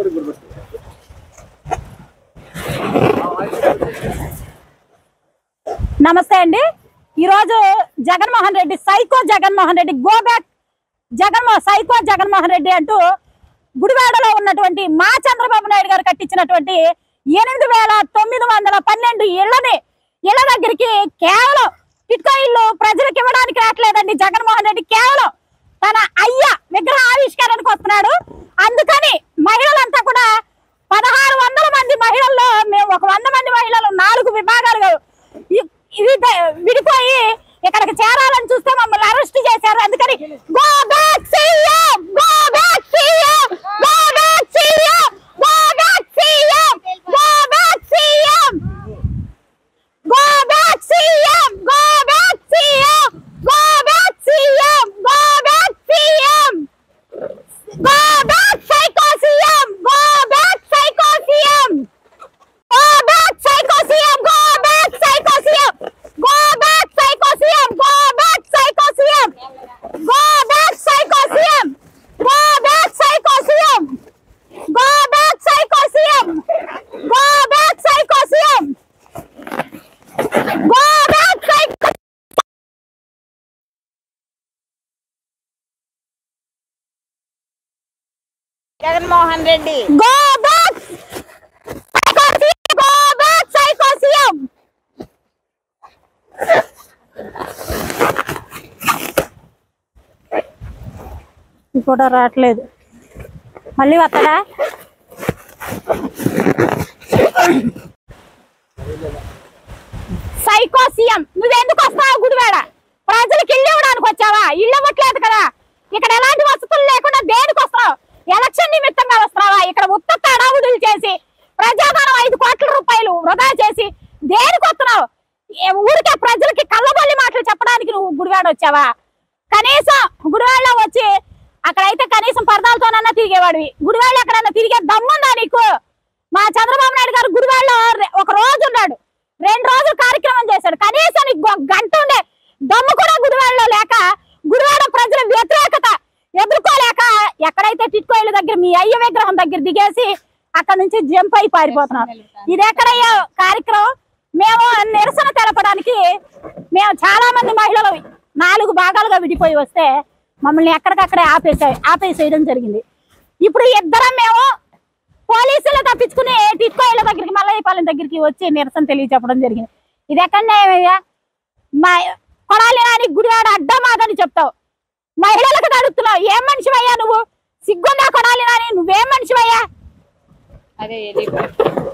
నమస్తే అండి ఈరోజు Jaganmohan Reddy psycho Jaganmohan Reddy go back జగన్మో సైకో జగన్మోహన్ రెడ్డి అంటూ గుడివాడలో ఉన్నటువంటి మా చంద్రబాబు నాయుడు గారు కట్టించినటువంటి ఎనిమిది వేల తొమ్మిది వందల పన్నెండు ఇళ్లని ఇళ్ల దగ్గరికి కేవలం టిట్కో ఇల్లు ప్రజలకు ఇవ్వడానికి రావట్లేదండి జగన్మోహన్ రెడ్డి కేవలం తన అయ్య విగ్రహ ఆవిష్కరణకు వస్తున్నాడు అందుకని మహిళలంతా కూడా పదహారు వందల మంది మహిళల్లో మేము ఒక వంద మంది మహిళలు నాలుగు విభాగాలుగా ఇ- ఇది ద- విడిపోయి ఇక్కడికి చేరాలని చూస్తే మమ్మల్ని అరెస్ట్ చేశారు అందుకని go back CM go back CM go back CM go back CM go back CM go back CM go back CM go back CM go back CM go back psycho CM go back psycho CM go back psycho CM go back psycho CM go back psycho CM go back psycho CM go back psycho CM go back psycho CM go back psycho CM go back psycho CM go back psycho Jaganmohan Reddy go back psycho CM go back psycho CM ఈ photo రావట్లేదు మళ్ళీ వస్తాడా psycho CM నువ్వెందుకు వస్తావు గుడివాడ ప్రజలకు ఇల్లు ఇవ్వడానికి వచ్చావా ఇల్లు ఇవ్వట్లేదు కదా ఇక్కడ ఎలాంటి వసతులు లేకుండా దేనికి వస్తున్నావు ఎలక్షన్ నిమిత్తంగా వస్తున్నావా ఇక్కడ ఉత్తత్త అడావుడులు చేసి ప్రజాధనం ఐదు కోట్ల రూపాయలు వృధా చేసి దేనికి వస్తున్నావు ఏ ఊరికే ప్రజలకి కళ్ళబొల్లి మాటలు చెప్పడానికి నువ్వు గుడివాడ వచ్చావా కనీసం గుడివాడలో వచ్చి అక్కడైతే కనీసం పరదాలతోనన్నా తిరిగేవాడివి గుడివాడలో ఎక్కడన్నా తిరిగే దమ్ముందా నీకు మా చంద్రబాబు నాయుడు గారు గుడివాడలో రె- ఒక రోజు ఉన్నాడు రెండు రోజులు కార్యక్రమం చేశాడు కనీసం నీకు ఒక గంట ఉండే దమ్ము కూడా గుడివాడలో లేక గుడివాడ ప్రజల వ్యతిరేకత ఎదుర్కోలేక ఎక్కడైతే టిట్కోయిల దగ్గర మీ అయ్య విగ్రహం దగ్గర దిగేసి అక్కడ నుంచి జంప్ అయి పారిపోతున్నాం ఇది ఎక్కడయ్యా కార్యక్రమం మేము నిరసన తెలపడానికి మేము చాలా మంది మహిళలు నాలుగు భాగాలుగా విడిపోయి వస్తే మమ్మల్ని ఎక్కడికక్కడే ఆపేసే ఆపేసేయడం జరిగింది ఇప్పుడు ఇద్దరం మేము పోలీసులు తప్పించుకుని టిట్కోయిల దగ్గరికి మల్లయ్యపాలెం దగ్గరికి వచ్చి నిరసన తెలియచెప్పడం జరిగింది ఇది ఎక్కడ న్యాయమయ్యా మా కొడాలి నాని గుడివాడ అడ్డమాదని చెప్తావు మహిళలకు తడుతున్నావు ఏం మనిషివయ్యా నువ్వు సిగ్గుందా కొడాలి నాని నువ్వేం మనిషివయ్యా అదే ఇది